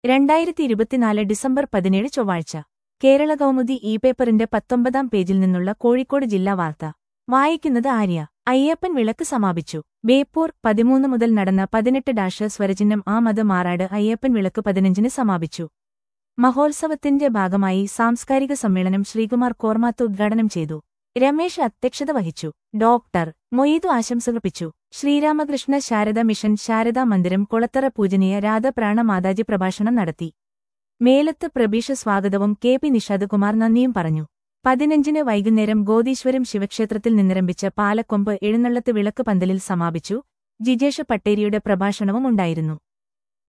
രണ്ടായിരത്തി ഇരുപത്തിനാല് ഡിസംബർ പതിനേഴ് ചൊവ്വാഴ്ച കേരള കൗമുദി ഇ പേപ്പറിന്റെ പത്തൊമ്പതാം പേജിൽ നിന്നുള്ള കോഴിക്കോട് ജില്ലാ വാർത്ത വായിക്കുന്നത് ആര്യ അയ്യപ്പൻ വിളക്ക് സമാപിച്ചു ബേപ്പൂർ പതിമൂന്ന് മുതൽ നടന്ന പതിനെട്ട് ഡാഷ് സ്വരചിഹ്നം ആ മത മാറാട് അയ്യപ്പൻ വിളക്ക് പതിനഞ്ചിന് സമാപിച്ചു മഹോത്സവത്തിന്റെ ഭാഗമായി സാംസ്കാരിക സമ്മേളനം ശ്രീകുമാർ കോർമാത്ത് ഉദ്ഘാടനം ചെയ്തു രമേശ് അധ്യക്ഷത വഹിച്ചു ഡോക്ടർ മൊയ്തു ആശംസകർപ്പിച്ചു ശ്രീരാമകൃഷ്ണ ശാരദ മിഷൻ ശാരദാ മന്ദിരം കൊളത്തറ പൂജനീയ രാധപ്രാണ മാതാജി പ്രഭാഷണം നടത്തി മേലത്ത് പ്രബീഷ സ്വാഗതവും കെ പി നിഷാദകുമാർ നന്ദിയും പറഞ്ഞു പതിനഞ്ചിന് വൈകുന്നേരം ഗോദീശ്വരം ശിവക്ഷേത്രത്തിൽ നിന്നിരംഭിച്ച പാലക്കൊമ്പ് എഴുന്നള്ളത്ത് വിളക്ക് പന്തലിൽ സമാപിച്ചു ജിജേഷ് പട്ടേരിയുടെ പ്രഭാഷണവും ഉണ്ടായിരുന്നു